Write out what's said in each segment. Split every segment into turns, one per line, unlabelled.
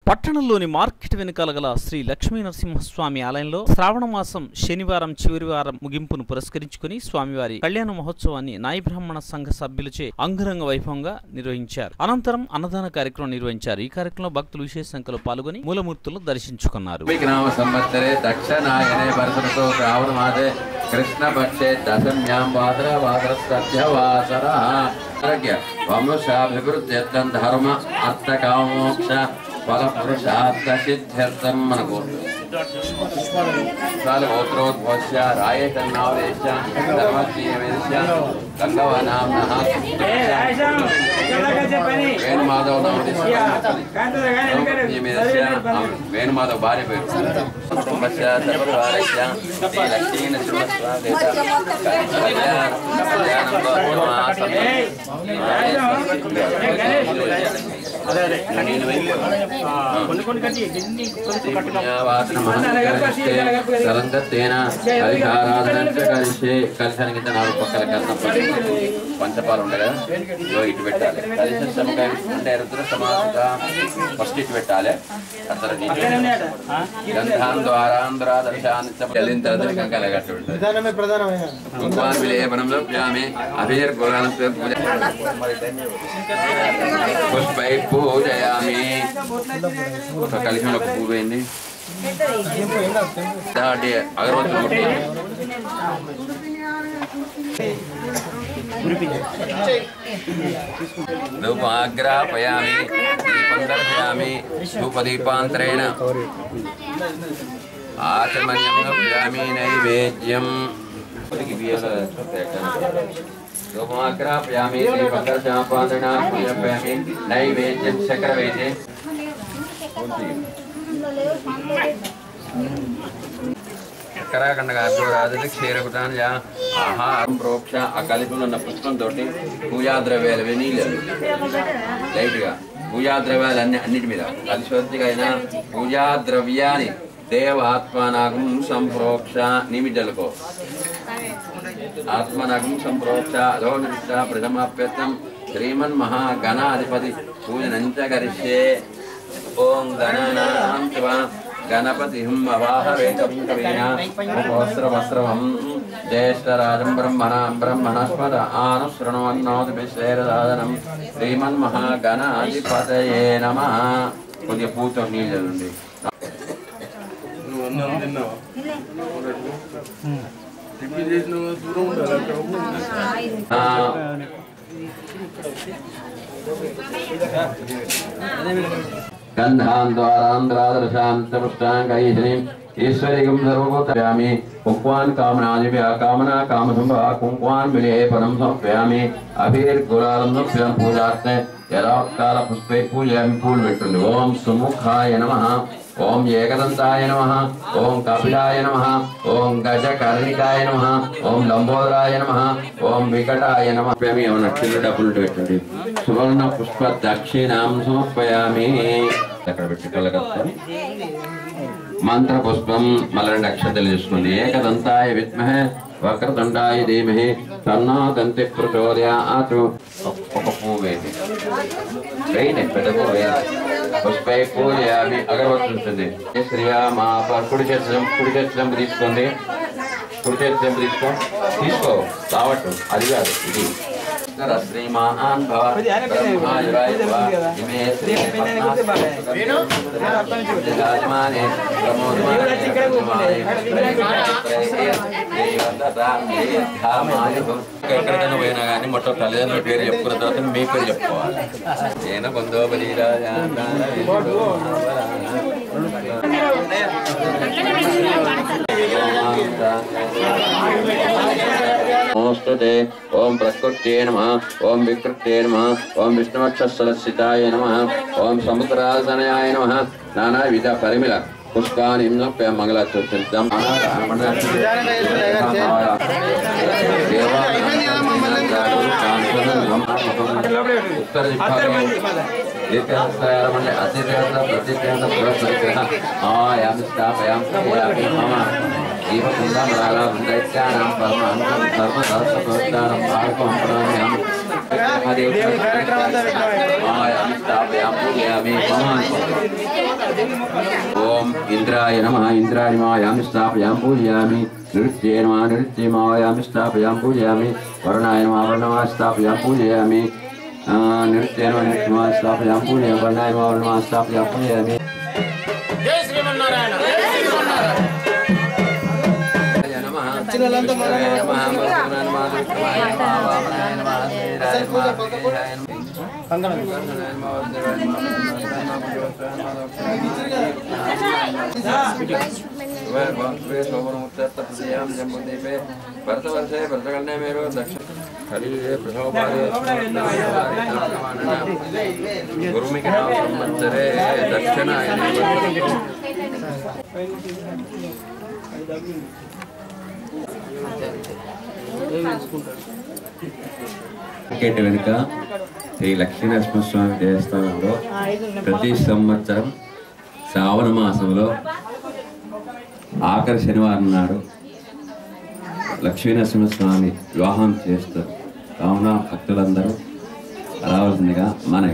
పట్టణంలోని మార్కెట్ వెనుకాల గల శ్రీ లక్ష్మీ నరసింహస్వామి ఆలయంలో శ్రావణ మాసం శనివారం చివరి వారం ముగింపును పురస్కరించుకుని స్వామివారి కళ్యాణ మహోత్సవాన్ని నాయ బ్రాహ్మణ సంఘ సభ్యులచే అంగరంగ వైభవంగా నిర్వహించారు అనంతరం అన్నదాన కార్యక్రమం నిర్వహించారు ఈ కార్యక్రమంలో భక్తులు విశేష సంఖ్యలో పాల్గొని మూలమూర్తులను దర్శించుకున్నారు
విగ్నామ సంవత్సరే దక్షిణాయనే వరసతో శ్రావణ మాసే కృష్ణపక్షే దశమ్యాం వాసర వాసరస్య వాసర ఆరోగ్య వంశాభివృద్ధ్యర్థం ధర్మ అర్థకామోక్ష ఫల పురుషార్థ సిద్ధ్యర్థం మనకు కాలగోత్రోద్భవస్య రాయేతన్నావదేశ ధర్మజీయవేశ గంగవనామ్నః వేణుమాధవ వేణుమాధవ్ భార్య పేరు కుటుంబస్య సర్వకార్యస్య శ్రీ లక్ష్మీ నరసింహస్వామి కళ్యాణ సరంగత్తేన హరిహారాధన కలిసే కలిసానికి కింద నాలుగు పక్కల కర్ణం పంచపాలు ఉండగా ఇదో ఇటు పెట్టాలి కలిసి సమకాయ అంటే రుద్ర సమాసత ఫస్ట్ ఇటు పెట్టాలి అసలు గంధాన్ ద్వారాంధ్రాదర్శాన్ని వెళ్ళిన తర్వాత కంకాల కట్టి ఉంటుంది
ప్రధానమే ప్రధానమైన
భగవాన్ విలేపనంలో ప్యామే అభిర్ గురాన్ పూజ పుష్పై పూజయామి ఒక కలిసి ఒక పువ్వు వేయండి దాటి అగరవత్తులు ముట్టి ధూపాగ్రాపయామి దీపం దర్శయామి ధూపదీపాంతరేణ ఆచమన్యం దర్శయామి నైవేద్యం ధూపాగ్రాపయామి దీపం దర్శయామి పూజయామి నైవేద్యం చక్రవేదే ఉత్తరాఖండ రాజులు క్షీరకుటాన్ యా ఆహారం ప్రోక్ష ఆ కలిపి ఉన్న పుష్పంతో పూజా ద్రవ్యాలు నీళ్ళు లైట్ గా పూజా ద్రవ్యాలు అన్ని అన్నిటి మీద కలిశోద్ధిగా అయిన పూజా ద్రవ్యాన్ని దేవ ఆత్మానాగం సంప్రోక్ష నిమిడ్డలకో ఆత్మనగం సంప్రోక్ష అధోనిష్ట ప్రథమాప్యర్థం శ్రీమన్ మహాగణాధిపతి పూజనంచ కరిష్యే ఓం గణనాం శివ గణపతిం అవాహవేకం కవీనా వస్త్రవస్త్రవం జ్యేష్ఠరాజం బ్రహ్మణాం బ్రహ్మణస్పద ఆనుశృణవన్నోతి విశ్వేరదాదనం శ్రీమన్ మహాగణాధిపతయే నమ కొద్దిగా పూతో నీళ్ళు చల్లండి
నువ్వు అన్నం తిన్నావా టిఫిన్ చేసిన దూరం ఉండాలి అక్కడ
ఆ, గంధాన్ ద్వారాంధ్రాదర్శాంతపుష్టాంగైశ్రీం ఈశ్వరికం సర్వభూతయామి కుంకుమాన్ కామనాదిభ్య కామనా కామసంభవ కుంకుమాన్ విలేపనం సమర్పయామి అభిర్గులాలం సమర్పయామి పూజార్థే యథాకాల పుష్పై పూజయామి పూలు పెట్టుంది ఓం సుముఖాయ నమ ఓం ఏకదంతాయ నమ ఓం కపిలాయ నమ ఓం గజకర్ణికాయ నమ ఓం లంబోదరాయ నమ ఓం వికటాయ నమ ఏమన్నా చిల్లు డబ్బులు పెట్టండి సువర్ణ పుష్ప దక్షిణాం సమర్పయామి అక్కడ పెట్టి కలగత్తారు మంత్ర పుష్పం మళ్ళీ రెండు అక్షతలు తీసుకోండి ఏకదంతాయ విద్మహే వక్రదండాయ ధీమహి తన్నో దంతి ప్రచోదయాత్ ఒక పువ్వు వేయండి వేయండి పెద్ద పువ్వు వేయండి పుష్పై పూజయామి అగరబత్తి ఉంటుంది శ్రీయా మా ప- కుడి చేతి కుడి చేతి చెంపు తీసుకోండి కుడి చేతి చెంపు తీసుకో తీసుకో రావట్టు అది కాదు ఇది శ్రీమాన్ భవ బ్రహ్మాయురాయ భవ ఇమే శ్రీ విరాజమానే ఎక్కడికైనా పోయినా కానీ మొత్తం తల్లిదండ్రుల పేరు చెప్పుకున్న తర్వాత మీ పేరు చెప్పుకోవాలి నేను కొందో నమస్తే ఓం ప్రకృత్యే నమ ఓం వికృత్యే నమ ఓం విష్ణువక్షస్థలస్థితాయ నమ ఓం సముద్రాసనయాయ నమ నానావిధ పరిమిళ పుష్పాన్ని మంగళాచరిద్దాం ఉత్తర దీర్ఘాస్తారమణి అతిర్యాస ప్రతిక్రియాస పురస్కృత ఆయామి స్థాపయాం స్థాపయామి మమ జీవకుందాం రాలా దైత్యానాం పరమాంతం సర్వదాసప్రదానం భారకం ప్రణామ్యాం महादेव आयामि स्थापयामि पूजयामि भवान् ओम इंद्राय नमः इंद्राय नमायामि स्थापयामि पूजयामि नृत्ये नमः नृत्यमायामि स्थापयामि पूजयामि वर्णाय नमः वर्णमाय स्थापयामि पूजयामि आ, नृत्ये नमः नृत्यमाय स्थापयामि पूजयामि वर्णाय नमः वर्णमाय स्थापयामि पूजयामि
జై శ్రీమన్నారాయణ
భరతవర్షే భరతకల్నే మేరు దక్షిణ కలియుగే ప్రథమపాదే గురుమికి నామ సంవత్సరే దక్షిణాయనే మార్కెట్ వెనుక శ్రీ లక్ష్మీనరసింహస్వామి దేవస్థానంలో ప్రతి సంవత్సరం శ్రావణ మాసంలో ఆఖరి శనివారం నాడు లక్ష్మీనరసింహస్వామి వివాహం చేస్తారు కావున భక్తులందరూ రావాల్సిందిగా మనవి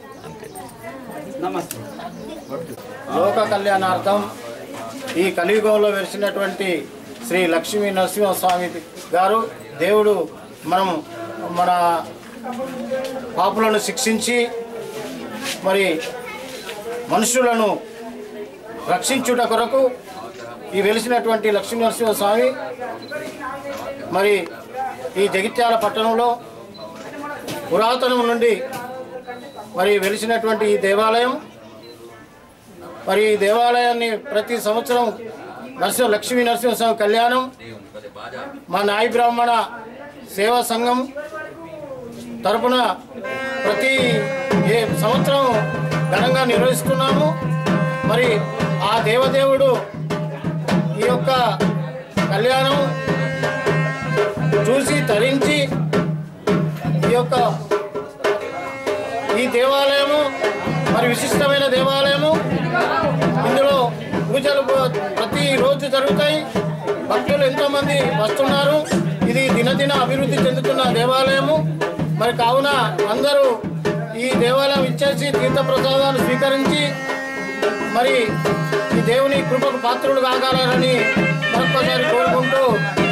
లోక కళ్యాణార్థం ఈ కలియుగంలో వెలిసినటువంటి శ్రీ లక్ష్మీ నరసింహస్వామి గారు దేవుడు మనం మన పాపులను శిక్షించి మరి మనుషులను రక్షించుట కొరకు ఈ వెలిసినటువంటి లక్ష్మీ నరసింహస్వామి మరి ఈ జగిత్యాల పట్టణంలో పురాతనం నుండి మరి వెలిసినటువంటి ఈ దేవాలయం మరి ఈ దేవాలయాన్ని ప్రతి సంవత్సరం నరసింహ లక్ష్మీ నరసింహస్వామి కళ్యాణం మా నాయి బ్రాహ్మణ సేవా సంఘం తరపున ప్రతి ఏ సంవత్సరం ఘనంగా నిర్వహిస్తున్నాము మరి ఆ దేవదేవుడు ఈ యొక్క కళ్యాణం చూసి తరించి ఈ యొక్క ఈ దేవాలయము మరి విశిష్టమైన దేవాలయము ఇందులో పూజలు ప్రతి రోజు జరుగుతాయి భక్తులు ఎంతో మంది వస్తున్నారు ఇది దినదిన అభివృద్ధి చెందుతున్న దేవాలయము మరి కావున అందరూ ఈ దేవాలయం ఇచ్చేసి తీర్థ ప్రసాదాలు స్వీకరించి మరి ఈ దేవుని కృపకు పాత్రులు కాగలరని మరొకసారి కోరుకుంటూ